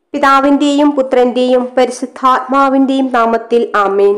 പിതാവിന്റെയും പുത്രന്റെയും പരിശുദ്ധാത്മാവിന്റെയും നാമത്തിൽ ആമേൻ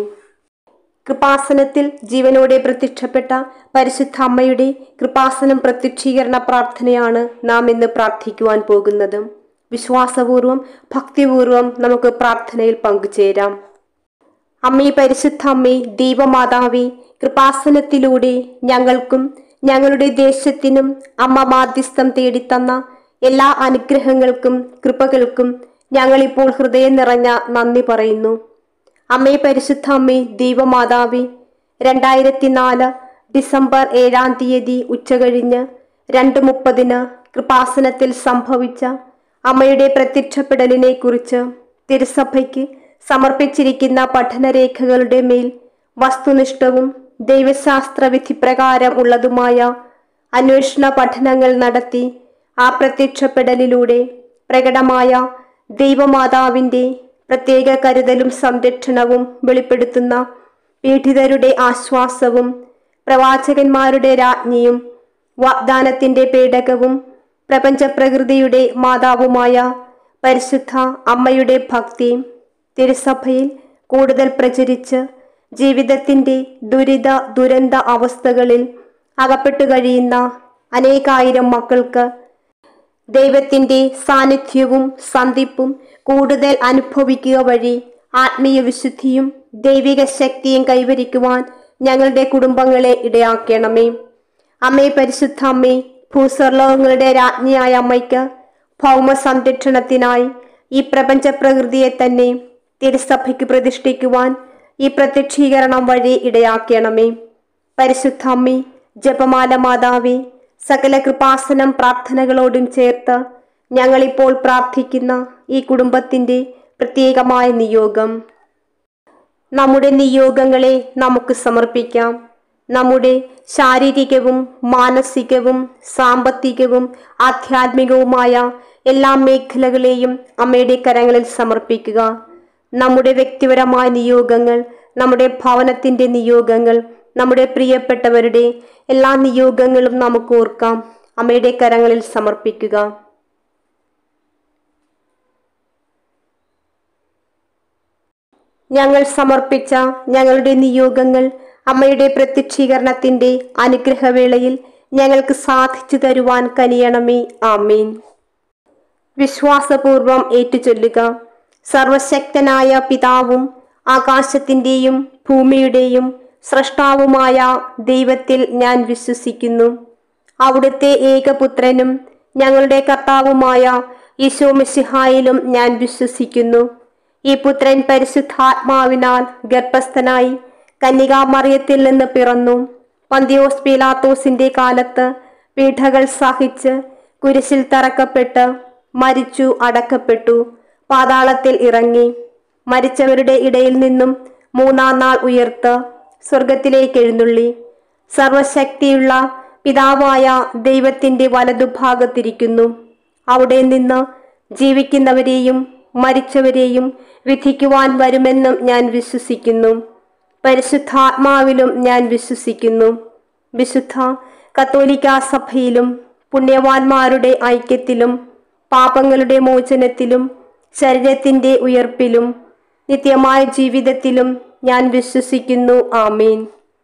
കൃപാസനത്തിൽ ജീവനോടെ പ്രത്യക്ഷപ്പെട്ട പരിശുദ്ധ അമ്മയുടെ കൃപാസനം പ്രത്യക്ഷീകരണ പ്രാർത്ഥനയാണ് നാം ഇന്ന് പ്രാർത്ഥിക്കുവാൻ പോകുന്നത് വിശ്വാസപൂർവം ഭക്തിപൂർവം നമുക്ക് പ്രാർത്ഥനയിൽ പങ്കുചേരാം അമ്മേ പരിശുദ്ധ അമ്മേ ദൈവമാതാവേ കൃപാസനത്തിലൂടെ ഞങ്ങൾക്കും ഞങ്ങളുടെ ദേശത്തിനും അമ്മ മാധ്യസ്ഥം തേടിത്തന്ന എല്ലാ അനുഗ്രഹങ്ങൾക്കും കൃപകൾക്കും ഞങ്ങളിപ്പോൾ ഹൃദയം നിറഞ്ഞ നന്ദി പറയുന്നു അമ്മേ പരിശുദ്ധ അമ്മേ ദൈവമാതാവേ രണ്ടായിരത്തി നാല് ഡിസംബർ ഏഴാം തീയതി ഉച്ചകഴിഞ്ഞ് രണ്ട് മുപ്പതിന് കൃപാസനത്തിൽ സംഭവിച്ച അമ്മയുടെ പ്രത്യക്ഷപ്പെടലിനെ കുറിച്ച് തിരുസഭയ്ക്ക് സമർപ്പിച്ചിരിക്കുന്ന പഠനരേഖകളുടെ മേൽ വസ്തുനിഷ്ഠവും ദൈവശാസ്ത്ര വിധിപ്രകാരം ഉള്ളതുമായ അന്വേഷണ പഠനങ്ങൾ നടത്തി ആ പ്രത്യക്ഷപ്പെടലിലൂടെ പ്രകടമായ ദൈവമാതാവിൻ്റെ പ്രത്യേക കരുതലും സംരക്ഷണവും വെളിപ്പെടുത്തുന്ന പീഡിതരുടെ ആശ്വാസവും പ്രവാചകന്മാരുടെ രാജ്ഞിയും വാഗ്ദാനത്തിന്റെ പേടകവും പ്രപഞ്ചപ്രകൃതിയുടെ മാതാവുമായ പരിശുദ്ധ അമ്മയുടെ ഭക്തി തിരുസഭയിൽ കൂടുതൽ പ്രചരിച്ച് ജീവിതത്തിന്റെ ദുരിത ദുരന്ത അവസ്ഥകളിൽ അകപ്പെട്ടു കഴിയുന്ന അനേകായിരം മക്കൾക്ക് ദൈവത്തിന്റെ സാന്നിധ്യവും സന്ധിപ്പും കൂടുതൽ അനുഭവിക്കുക വഴി ആത്മീയ വിശുദ്ധിയും ദൈവിക ശക്തിയും കൈവരിക്കുവാൻ ഞങ്ങളുടെ കുടുംബങ്ങളെ ഇടയാക്കണമേ അമ്മേ പരിശുദ്ധ അമ്മേ ഭൂസ്വർലോകങ്ങളുടെ രാജ്ഞിയായ അമ്മയ്ക്ക് ഭൗമ സംരക്ഷണത്തിനായി ഈ പ്രപഞ്ച പ്രകൃതിയെ തന്നെ തിരുസഭയ്ക്ക് പ്രതിഷ്ഠിക്കുവാൻ ഈ പ്രത്യക്ഷീകരണം വഴി ഇടയാക്കണമേ പരിശുദ്ധ അമ്മേ ജപമാല മാതാവേ സകല കൃപാസനം പ്രാർത്ഥനകളോടും ചേർത്ത് ഞങ്ങളിപ്പോൾ പ്രാർത്ഥിക്കുന്ന ഈ കുടുംബത്തിന്റെ പ്രത്യേകമായ നിയോഗം നമ്മുടെ നിയോഗങ്ങളെ നമുക്ക് സമർപ്പിക്കാം നമ്മുടെ ശാരീരികവും മാനസികവും സാമ്പത്തികവും ആധ്യാത്മികവുമായ എല്ലാ മേഖലകളെയും അമ്മയുടെ കരങ്ങളിൽ സമർപ്പിക്കുക നമ്മുടെ വ്യക്തിപരമായ നിയോഗങ്ങൾ നമ്മുടെ ഭവനത്തിന്റെ നിയോഗങ്ങൾ നമ്മുടെ പ്രിയപ്പെട്ടവരുടെ എല്ലാ നിയോഗങ്ങളും നമുക്ക് ഓർക്കാം അമ്മയുടെ കരങ്ങളിൽ സമർപ്പിക്കുക ഞങ്ങൾ സമർപ്പിച്ച ഞങ്ങളുടെ നിയോഗങ്ങൾ അമ്മയുടെ പ്രത്യക്ഷീകരണത്തിന്റെ അനുഗ്രഹവേളയിൽ ഞങ്ങൾക്ക് സാധിച്ചു തരുവാൻ കനിയണമേ ആമീൻ വിശ്വാസപൂർവം ഏറ്റുചൊല്ലുക സർവശക്തനായ പിതാവും ആകാശത്തിന്റെയും ഭൂമിയുടെയും സൃഷ്ടാവുമായ ദൈവത്തിൽ ഞാൻ വിശ്വസിക്കുന്നു അവിടുത്തെ ഏകപുത്രനും ഞങ്ങളുടെ കർത്താവുമായ ഈശോ മിശിഹായിലും ഞാൻ വിശ്വസിക്കുന്നു ഈ പുത്രൻ പരിശുദ്ധാത്മാവിനാൽ ഗർഭസ്ഥനായി കന്യകാമറിയത്തിൽ നിന്ന് പിറന്നു പന്തിയോസ് പീലാത്തോസിന്റെ കാലത്ത് പീഠകൾ സഹിച്ച് കുരിശിൽ തറക്കപ്പെട്ട് മരിച്ചു അടക്കപ്പെട്ടു പാതാളത്തിൽ ഇറങ്ങി മരിച്ചവരുടെ ഇടയിൽ നിന്നും മൂന്നാം നാൾ ഉയർത്ത് സ്വർഗത്തിലേക്ക് എഴുന്നള്ളി സർവശക്തിയുള്ള പിതാവായ ദൈവത്തിന്റെ വലതുഭാഗത്തിരിക്കുന്നു അവിടെ നിന്ന് ജീവിക്കുന്നവരെയും മരിച്ചവരെയും വിധിക്കുവാൻ വരുമെന്നും ഞാൻ വിശ്വസിക്കുന്നു പരിശുദ്ധാത്മാവിലും ഞാൻ വിശ്വസിക്കുന്നു വിശുദ്ധ കത്തോലിക്ക സഭയിലും പുണ്യവാന്മാരുടെ ഐക്യത്തിലും പാപങ്ങളുടെ മോചനത്തിലും ശരീരത്തിന്റെ ഉയർപ്പിലും നിത്യമായ ജീവിതത്തിലും ഞാൻ വിശ്വസിക്കുന്നു ആമീൻ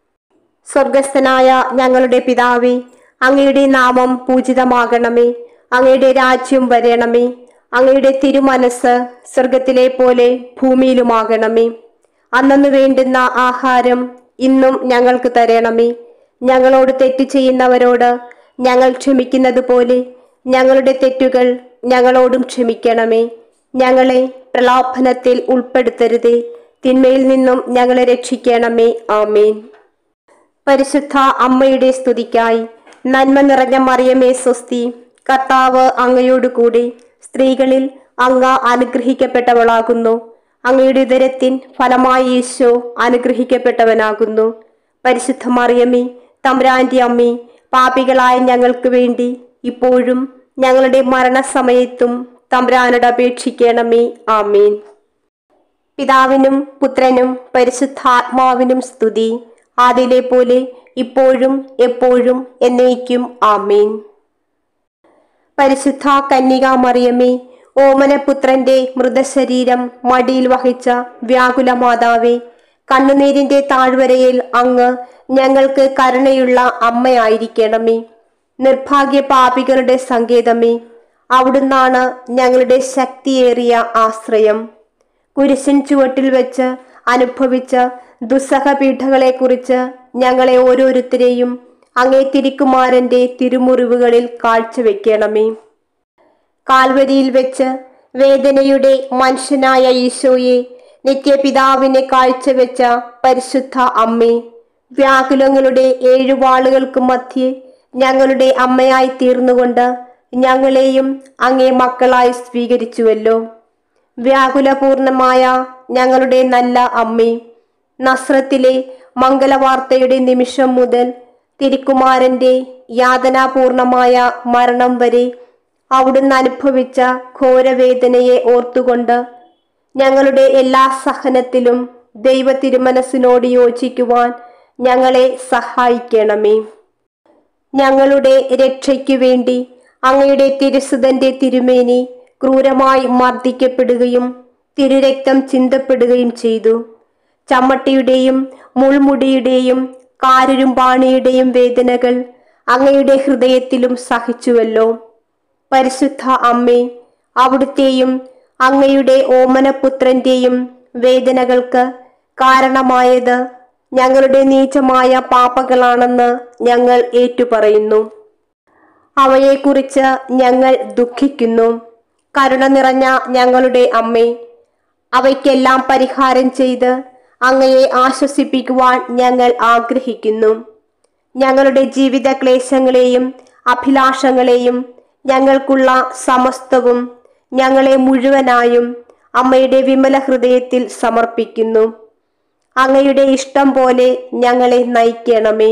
സ്വർഗസ്ഥനായ ഞങ്ങളുടെ പിതാവേ അങ്ങയുടെ നാമം പൂജിതമാകണമേ അങ്ങയുടെ രാജ്യം വരണമേ അങ്ങയുടെ തിരുമനസ് സ്വർഗത്തിലെ പോലെ ഭൂമിയിലുമാകണമേ അന്നു വേണ്ടുന്ന ആഹാരം ഇന്നും ഞങ്ങൾക്ക് തരണമേ ഞങ്ങളോട് തെറ്റ് ചെയ്യുന്നവരോട് ഞങ്ങൾ ക്ഷമിക്കുന്നത് പോലെ ഞങ്ങളുടെ തെറ്റുകൾ ഞങ്ങളോടും ക്ഷമിക്കണമേ ഞങ്ങളെ പ്രലോഭനത്തിൽ ഉൾപ്പെടുത്തരുതേ തിന്മയിൽ നിന്നും ഞങ്ങളെ രക്ഷിക്കണമേ ആമേൻ പരിശുദ്ധ അമ്മയുടെ സ്തുതിക്കായി നന്മ നിറഞ്ഞ മറിയമേ സ്വസ്തി കർത്താവ് അങ്ങയോടുകൂടി സ്ത്രീകളിൽ അങ്ങ് അനുഗ്രഹിക്കപ്പെട്ടവളാകുന്നു അങ്ങയുടെ ഉദരത്തിൻ ഫലമായി ഈശോ അനുഗ്രഹിക്കപ്പെട്ടവനാകുന്നു പരിശുദ്ധ മറിയമ്മേ തമ്പ്രാന്റെ അമ്മേ പാപികളായ ഞങ്ങൾക്ക് വേണ്ടി ഇപ്പോഴും ഞങ്ങളുടെ മരണസമയത്തും തമ്പ്രാനോട് അപേക്ഷിക്കണമേ ആമേൻ പിതാവിനും പുത്രനും പരിശുദ്ധാത്മാവിനും സ്തുതി ആദിലെ പോലെ ഇപ്പോഴും എപ്പോഴും എന്നേക്കും ആമേൻ പരിശുദ്ധ കന്യകാ മറിയമ്മേ ഓമനപുത്രന്റെ മൃതശരീരം മടിയിൽ വഹിച്ച വ്യാകുല മാതാവേ കണ്ണുനീരിന്റെ താഴ്വരയിൽ അങ്ങ് ഞങ്ങൾക്ക് കരുണയുള്ള അമ്മയായിരിക്കണമേ നിർഭാഗ്യ പാപികളുടെ സങ്കേതമേ അവിടുന്നാണ് ഞങ്ങളുടെ ശക്തിയേറിയ ആശ്രയം കുരിശൻ ചുവട്ടിൽ വെച്ച് അനുഭവിച്ച ദുസ്സഹപീഠകളെക്കുറിച്ച് ഞങ്ങളെ ഓരോരുത്തരെയും അങ്ങേ തിരിക്കുമാരന്റെ തിരുമുറിവുകളിൽ കാഴ്ചവെക്കണമേ കാൽവരിയിൽ വെച്ച് വേദനയുടെ മനുഷ്യനായ ഈശോയെ നിത്യപിതാവിനെ കാഴ്ചവെച്ച പരിശുദ്ധ അമ്മേ വ്യാകുലങ്ങളുടെ ഏഴു വാളുകൾക്ക് മധ്യേ ഞങ്ങളുടെ അമ്മയായി തീർന്നുകൊണ്ട് ഞങ്ങളെയും അങ്ങേ മക്കളായി സ്വീകരിച്ചുവല്ലോ വ്യാകുലപൂർണമായ ഞങ്ങളുടെ നല്ല അമ്മേ നസ്രത്തിലെ മംഗലവാർത്തയുടെ നിമിഷം മുതൽ തിരുക്കുമാരന്റെ യാതനാപൂർണമായ മരണം വരെ അവിടുന്ന് അനുഭവിച്ച ഘോരവേദനയെ ഓർത്തുകൊണ്ട് ഞങ്ങളുടെ എല്ലാ സഹനത്തിലും ദൈവ തിരുമനസ്സിനോട് യോജിക്കുവാൻ ഞങ്ങളെ സഹായിക്കണമേ ഞങ്ങളുടെ രക്ഷയ്ക്കു വേണ്ടി അങ്ങയുടെ തിരുസുതന്റെ തിരുമേനി ക്രൂരമായി മർദ്ദിക്കപ്പെടുകയും തിരുരക്തം ചിന്തപ്പെടുകയും ചെയ്തു ചമ്മട്ടിയുടെയും മുൾമുടിയുടെയും കാരുരുമ്പാണിയുടെയും വേദനകൾ അങ്ങയുടെ ഹൃദയത്തിലും സഹിച്ചുവല്ലോ പരിശുദ്ധ അമ്മേ അവിടുത്തെയും അങ്ങയുടെ ഓമനപുത്രന്റെയും വേദനകൾക്ക് കാരണമായത് ഞങ്ങളുടെ നീചമായ പാപങ്ങളാണെന്ന് ഞങ്ങൾ ഏറ്റുപറയുന്നു അവയെക്കുറിച്ച് ഞങ്ങൾ ദുഃഖിക്കുന്നു കരുണ നിറഞ്ഞ ഞങ്ങളുടെ അമ്മേ അവയ്ക്കെല്ലാം പരിഹാരം ചെയ്ത് അങ്ങയെ ആശ്വസിപ്പിക്കുവാൻ ഞങ്ങൾ ആഗ്രഹിക്കുന്നു ഞങ്ങളുടെ ജീവിത ക്ലേശങ്ങളെയും അഭിലാഷങ്ങളെയും ഞങ്ങൾക്കുള്ള സമസ്തവും ഞങ്ങളെ മുഴുവനായും അമ്മയുടെ വിമല ഹൃദയത്തിൽ സമർപ്പിക്കുന്നു അങ്ങയുടെ ഇഷ്ടം പോലെ ഞങ്ങളെ നയിക്കണമേ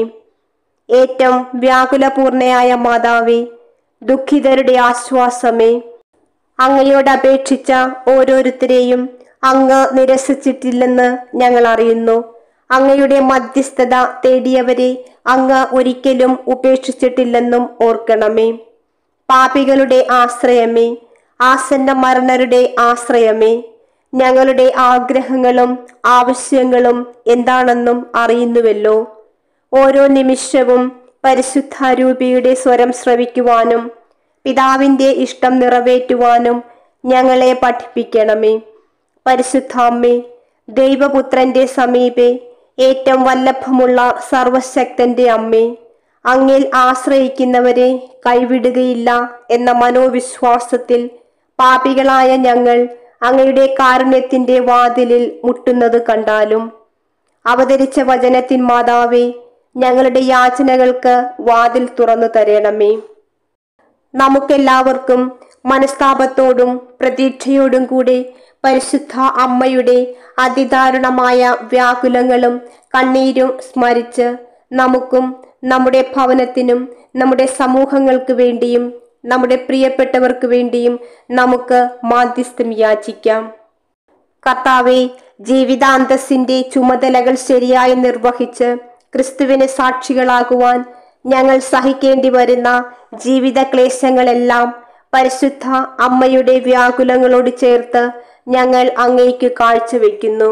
ഏറ്റവും വ്യാകുലപൂർണയായ മാതാവേ ദുഃഖിതരുടെ ആശ്വാസമേ അങ്ങയോട് അപേക്ഷിച്ച ഓരോരുത്തരെയും അങ്ങ് നിരസിച്ചിട്ടില്ലെന്ന് ഞങ്ങൾ അറിയുന്നു അങ്ങയുടെ മധ്യസ്ഥത തേടിയവരെ അങ്ങ് ഒരിക്കലും ഉപേക്ഷിച്ചിട്ടില്ലെന്നും ഓർക്കണമേ പാപികളുടെ ആശ്രയമേ ആസന്ന മരണരുടെ ആശ്രയമേ ഞങ്ങളുടെ ആഗ്രഹങ്ങളും ആവശ്യങ്ങളും എന്താണെന്നും അറിയുന്നുവല്ലോ ഓരോ നിമിഷവും പരിശുദ്ധാരൂപിയുടെ സ്വരം ശ്രവിക്കുവാനും പിതാവിന്റെ ഇഷ്ടം നിറവേറ്റുവാനും ഞങ്ങളെ പഠിപ്പിക്കണമേ പരിശുദ്ധാമ്മേ ദൈവപുത്രന്റെ സമീപേ ഏറ്റവും വല്ലഭമുള്ള സർവശക്തന്റെ അമ്മേ അങ്ങിൽ ആശ്രയിക്കുന്നവരെ കൈവിടുകയില്ല എന്ന മനോവിശ്വാസത്തിൽ പാപികളായ ഞങ്ങൾ അങ്ങയുടെ കാരുണ്യത്തിന്റെ വാതിലിൽ മുട്ടുന്നത് കണ്ടാലും അവതരിച്ച വചനത്തിൻ മാതാവേ ഞങ്ങളുടെ യാചനകൾക്ക് വാതിൽ തുറന്നു തരണമേ നമുക്കെല്ലാവർക്കും മനസ്താപത്തോടും പ്രതീക്ഷയോടും കൂടി പരിശുദ്ധ അമ്മയുടെ അതിദാരുണമായ വ്യാകുലങ്ങളും കണ്ണീരും സ്മരിച്ച് നമുക്കും നമ്മുടെ ഭവനത്തിനും നമ്മുടെ സമൂഹങ്ങൾക്ക് വേണ്ടിയും നമ്മുടെ പ്രിയപ്പെട്ടവർക്ക് വേണ്ടിയും നമുക്ക് മാധ്യസ്ഥം യാചിക്കാം കർത്താവെ ജീവിതാന്തസ്സിന്റെ ചുമതലകൾ ശരിയായി നിർവഹിച്ച് ക്രിസ്തുവിന് സാക്ഷികളാകുവാൻ ഞങ്ങൾ സഹിക്കേണ്ടി വരുന്ന ജീവിത ക്ലേശങ്ങളെല്ലാം പരിശുദ്ധ അമ്മയുടെ വ്യാകുലങ്ങളോട് ചേർത്ത് ഞങ്ങൾ അങ്ങേക്ക് കാഴ്ചവെക്കുന്നു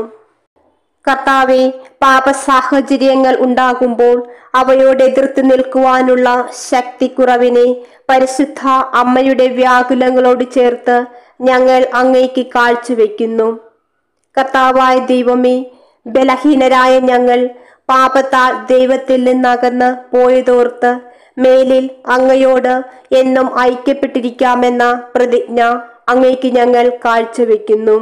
കർത്താവെ പാപ സാഹചര്യങ്ങൾ ഉണ്ടാകുമ്പോൾ അവയോട് എതിർത്ത് നിൽക്കുവാനുള്ള ശക്തിക്കുറവിനെ പരിശുദ്ധ അമ്മയുടെ വ്യാകുലങ്ങളോട് ചേർത്ത് ഞങ്ങൾ അങ്ങേക്ക് കാഴ്ചവെക്കുന്നു കർത്താവായ ദൈവമേ ബലഹീനരായ ഞങ്ങൾ പാപത്താൽ ദൈവത്തിൽ നിന്നകന്ന് പോയതോർത്ത് മേലിൽ അങ്ങയോട് എന്നും ഐക്യപ്പെട്ടിരിക്കാമെന്ന പ്രതിജ്ഞ അങ്ങേക്ക് ഞങ്ങൾ കാഴ്ചവെക്കുന്നു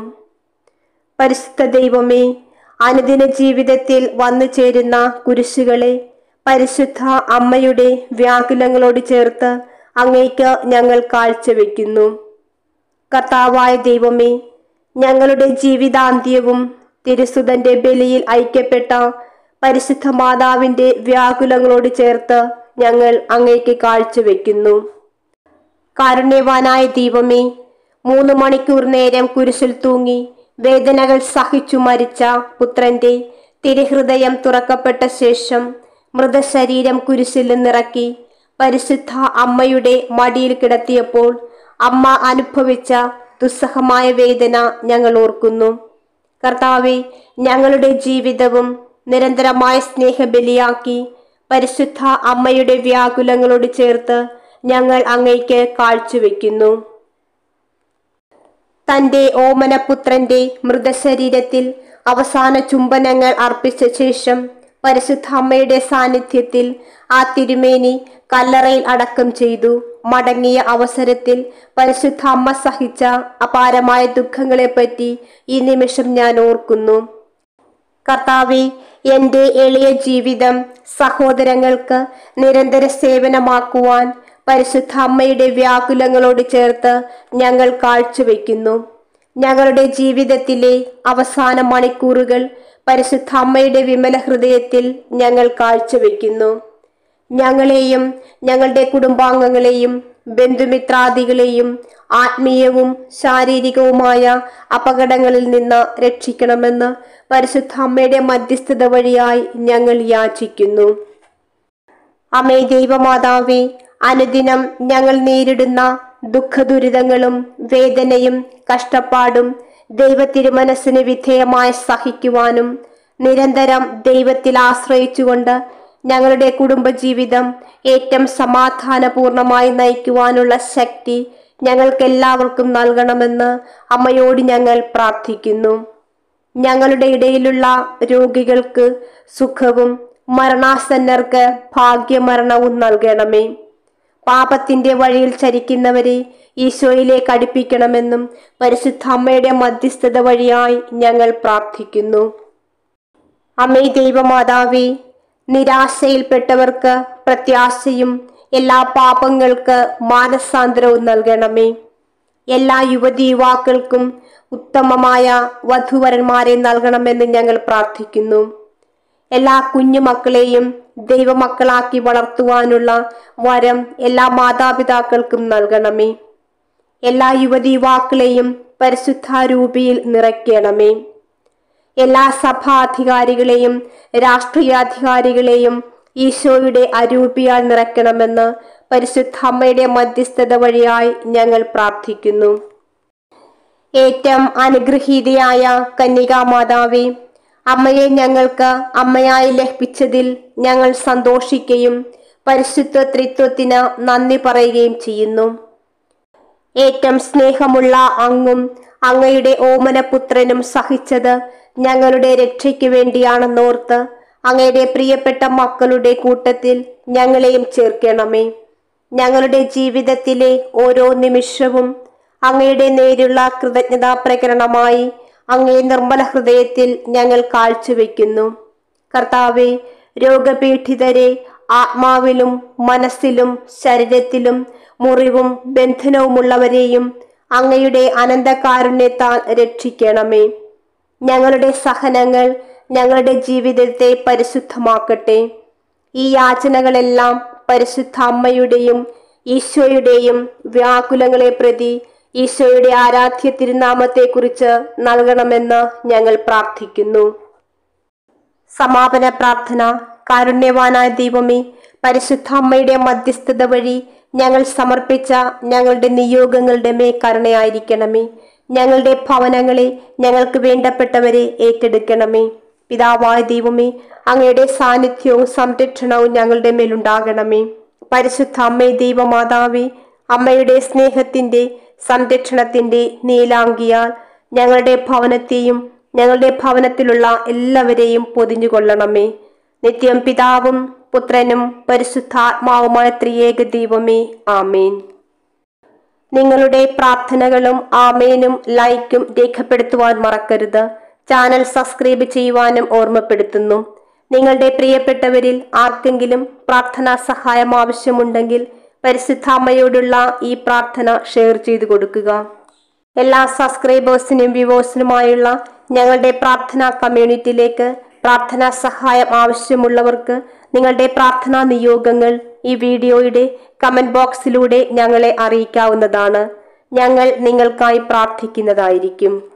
പരിശുദ്ധ ദൈവമേ അനുദിന ജീവിതത്തിൽ വന്നു ചേരുന്ന കുരിശുകളെ പരിശുദ്ധ അമ്മയുടെ വ്യാകുലങ്ങളോട് ചേർത്ത് അങ്ങേക്ക് ഞങ്ങൾ കാഴ്ചവെക്കുന്നു കർത്താവായ ദൈവമേ ഞങ്ങളുടെ ജീവിതാന്ത്യവും തിരുസുതന്റെ ബലിയിൽ ഐക്യപ്പെട്ട പരിശുദ്ധ മാതാവിന്റെ വ്യാകുലങ്ങളോട് ചേർത്ത് ഞങ്ങൾ അങ്ങേക്ക് കാഴ്ചവെക്കുന്നു കാരുണ്യവാനായ ദൈവമേ മൂന്ന് മണിക്കൂർ നേരം കുരിശിൽ തൂങ്ങി വേദനകൾ സഹിച്ചു മരിച്ച പുത്രന്റെ തിരുഹൃദയം തുറക്കപ്പെട്ട ശേഷം മൃതശരീരം കുരിശിൽ നിന്നിറക്കി പരിശുദ്ധ അമ്മയുടെ മടിയിൽ കിടത്തിയപ്പോൾ അമ്മ അനുഭവിച്ച ദുസ്സഹമായ വേദന ഞങ്ങൾ ഓർക്കുന്നു കർത്താവെ ഞങ്ങളുടെ ജീവിതവും നിരന്തരമായ സ്നേഹബലിയാക്കി പരിശുദ്ധ അമ്മയുടെ വ്യാകുലങ്ങളോട് ചേർത്ത് ഞങ്ങൾ അങ്ങയ്ക്ക് കാഴ്ചവെക്കുന്നു തന്റെ ഓമനപുത്രന്റെ മൃതശരീരത്തിൽ അവസാന ചുംബനങ്ങൾ അർപ്പിച്ച ശേഷം പരിശുദ്ധ അമ്മയുടെ സാന്നിധ്യത്തിൽ ആ തിരുമേനി കല്ലറയിൽ അടക്കം ചെയ്തു മടങ്ങിയ അവസരത്തിൽ പരിശുദ്ധ അമ്മ സഹിച്ച അപാരമായ ദുഃഖങ്ങളെപ്പറ്റി ഈ നിമിഷം ഞാൻ ഓർക്കുന്നു കർത്താവെ എൻ്റെ എളിയ ജീവിതം സഹോദരങ്ങൾക്ക് നിരന്തര സേവനമാക്കുവാൻ പരിശുദ്ധ അമ്മയുടെ വ്യാകുലങ്ങളോട് ചേർത്ത് ഞങ്ങൾ കാഴ്ചവെക്കുന്നു ഞങ്ങളുടെ ജീവിതത്തിലെ അവസാന മണിക്കൂറുകൾ പരിശുദ്ധ അമ്മയുടെ വിമല ഹൃദയത്തിൽ ഞങ്ങൾ കാഴ്ചവെക്കുന്നു ഞങ്ങളെയും ഞങ്ങളുടെ കുടുംബാംഗങ്ങളെയും ബന്ധുമിത്രാദികളെയും ആത്മീയവും ശാരീരികവുമായ അപകടങ്ങളിൽ നിന്ന് രക്ഷിക്കണമെന്ന് പരിശുദ്ധ അമ്മയുടെ മധ്യസ്ഥത വഴിയായി ഞങ്ങൾ യാചിക്കുന്നു അമ്മേ ദൈവമാതാവേ അനുദിനം ഞങ്ങൾ നേരിടുന്ന ദുഃഖദുരിതങ്ങളും വേദനയും കഷ്ടപ്പാടും ദൈവത്തിരുമനസ്സിന് വിധേയമായി സഹിക്കുവാനും നിരന്തരം ദൈവത്തിൽ ആശ്രയിച്ചുകൊണ്ട് ഞങ്ങളുടെ കുടുംബജീവിതം ഏറ്റവും സമാധാനപൂർണമായി നയിക്കുവാനുള്ള ശക്തി ഞങ്ങൾക്കെല്ലാവർക്കും നൽകണമെന്ന് അമ്മയോട് ഞങ്ങൾ പ്രാർത്ഥിക്കുന്നു ഞങ്ങളുടെ ഇടയിലുള്ള രോഗികൾക്ക് സുഖവും മരണാസന്നർക്ക് ഭാഗ്യമരണവും നൽകണമേ പാപത്തിന്റെ വഴിയിൽ ചരിക്കുന്നവരെ ഈശോയിലേക്ക് അടുപ്പിക്കണമെന്നും പരിശുദ്ധ അമ്മയുടെ മധ്യസ്ഥത വഴിയായി ഞങ്ങൾ പ്രാർത്ഥിക്കുന്നു അമ്മേ ദൈവമാതാവേ നിരാശയിൽപ്പെട്ടവർക്ക് പ്രത്യാശയും എല്ലാ പാപങ്ങൾക്ക് മാനസാന്തരവും നൽകണമേ എല്ലാ യുവതി യുവാക്കൾക്കും ഉത്തമമായ വധുവരന്മാരെ നൽകണമെന്ന് ഞങ്ങൾ പ്രാർത്ഥിക്കുന്നു എല്ലാ കുഞ്ഞുമക്കളെയും ദൈവമക്കളാക്കി വളർത്തുവാനുള്ള വരം എല്ലാ മാതാപിതാക്കൾക്കും നൽകണമേ എല്ലാ യുവതി യുവാക്കളെയും പരിശുദ്ധാരൂപിയിൽ നിറയ്ക്കണമേ എല്ലാ സഭാധികാരികളെയും രാഷ്ട്രീയാധികാരികളെയും ഈശോയുടെ അരൂപിയാൽ നിറയ്ക്കണമെന്ന് പരിശുദ്ധ അമ്മയുടെ മധ്യസ്ഥത വഴിയായി ഞങ്ങൾ പ്രാർത്ഥിക്കുന്നു ഏറ്റവും അനുഗ്രഹീതയായ കന്യകാമാതാവേ അമ്മയെ ഞങ്ങൾക്ക് അമ്മയായി ലഭിച്ചതിൽ ഞങ്ങൾ സന്തോഷിക്കുകയും പരിശുദ്ധ ത്രിത്വത്തിന് നന്ദി പറയുകയും ചെയ്യുന്നു ഏറ്റവും സ്നേഹമുള്ള അങ്ങും അങ്ങയുടെ ഓമനപുത്രനും സഹിച്ചത് ഞങ്ങളുടെ രക്ഷയ്ക്ക് വേണ്ടിയാണെന്നോർത്ത് അങ്ങയുടെ പ്രിയപ്പെട്ട മക്കളുടെ കൂട്ടത്തിൽ ഞങ്ങളെയും ചേർക്കണമേ ഞങ്ങളുടെ ജീവിതത്തിലെ ഓരോ നിമിഷവും അങ്ങയുടെ നേരുള്ള കൃതജ്ഞതാ പ്രകരണമായി അങ്ങേ നിർമ്മല ഹൃദയത്തിൽ ഞങ്ങൾ കാഴ്ചവെക്കുന്നു കർത്താവെ രോഗപീഠിതരെ ആത്മാവിലും മനസ്സിലും ശരീരത്തിലും മുറിവും ബന്ധനവുമുള്ളവരെയും അങ്ങയുടെ അനന്തകാരുണ്യത്താൽ രക്ഷിക്കണമേ ഞങ്ങളുടെ സഹനങ്ങൾ ഞങ്ങളുടെ ജീവിതത്തെ പരിശുദ്ധമാക്കട്ടെ ഈ യാചനകളെല്ലാം പരിശുദ്ധ അമ്മയുടെയും ഈശോയുടെയും വ്യാകുലങ്ങളെ പ്രതി ഈശോയുടെ ആരാധ്യ തിരുനാമത്തെക്കുറിച്ച് നൽകണമെന്ന് ഞങ്ങൾ പ്രാർത്ഥിക്കുന്നു സമാപന പ്രാർത്ഥന കാരുണ്യവാനായ ദൈവമേ പരിശുദ്ധ അമ്മയുടെ മധ്യസ്ഥത വഴി ഞങ്ങൾ സമർപ്പിച്ച ഞങ്ങളുടെ നിയോഗങ്ങളുടെ മേ കരുണയായിരിക്കണമേ ഞങ്ങളുടെ ഭവനങ്ങളെ ഞങ്ങൾക്ക് വേണ്ടപ്പെട്ടവരെ ഏറ്റെടുക്കണമേ പിതാവായ ദൈവമേ അങ്ങയുടെ സാന്നിധ്യവും സംരക്ഷണവും ഞങ്ങളുടെ മേലുണ്ടാകണമേ പരിശുദ്ധ അമ്മേ ദൈവമാതാവേ അമ്മയുടെ സ്നേഹത്തിന്റെ സംരക്ഷണത്തിന്റെ നീലാങ്കിയാൽ ഞങ്ങളുടെ ഭവനത്തെയും ഞങ്ങളുടെ ഭവനത്തിലുള്ള എല്ലാവരെയും പൊതിഞ്ഞുകൊള്ളണമേ നിത്യം പിതാവും പുത്രനും പരിശുദ്ധാത്മാവുമായ ത്രിയേക ദൈവമേ ആമേൻ നിങ്ങളുടെ പ്രാർത്ഥനകളും ആമേനും ലൈക്കും രേഖപ്പെടുത്തുവാൻ മറക്കരുത് ചാനൽ സബ്സ്ക്രൈബ് ചെയ്യുവാനും ഓർമ്മപ്പെടുത്തുന്നു നിങ്ങളുടെ പ്രിയപ്പെട്ടവരിൽ ആർക്കെങ്കിലും പ്രാർത്ഥനാ സഹായം ആവശ്യമുണ്ടെങ്കിൽ പരിശുദ്ധാമ്മയോടുള്ള ഈ പ്രാർത്ഥന ഷെയർ ചെയ്തു കൊടുക്കുക എല്ലാ സബ്സ്ക്രൈബേഴ്സിനും വ്യൂവേഴ്സിനുമായുള്ള ഞങ്ങളുടെ പ്രാർത്ഥനാ കമ്മ്യൂണിറ്റിയിലേക്ക് പ്രാർത്ഥനാ സഹായം ആവശ്യമുള്ളവർക്ക് നിങ്ങളുടെ പ്രാർത്ഥനാ നിയോഗങ്ങൾ ഈ വീഡിയോയുടെ കമന്റ് ബോക്സിലൂടെ ഞങ്ങളെ അറിയിക്കാവുന്നതാണ് ഞങ്ങൾ നിങ്ങൾക്കായി പ്രാർത്ഥിക്കുന്നതായിരിക്കും